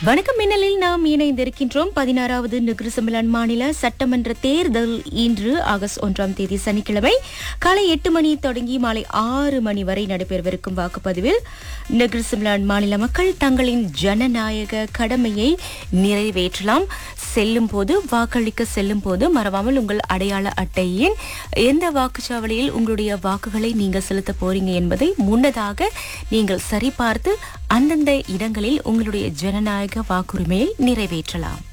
வணக்கம் மின்னலில் நாம் இணைந்திருக்கின்றோம் பதினாறாவது நிகிருசமிலான் மாநில சட்டமன்ற தேர்தல் இன்று ஆகஸ்ட் ஒன்றாம் தேதி சனிக்கிழமை காலை எட்டு மணி தொடங்கி மாலை ஆறு மணி வரை நடைபெறவிருக்கும் வாக்குப்பதிவில் நிகிருசமிலான் மாநில மக்கள் தங்களின் ஜனநாயக கடமையை நிறைவேற்றலாம் செல்லும் போது வாக்களிக்க செல்லும் போது மறவாமல் உங்கள் அடையாள அட்டையின் எந்த வாக்குச்சாவடியில் உங்களுடைய வாக்குகளை நீங்கள் செலுத்த போறீங்க என்பதை முன்னதாக நீங்கள் சரிபார்த்து அந்தந்த இடங்களில் உங்களுடைய ஜனநாயக வாக்குரிமையை நிறைவேற்றலாம்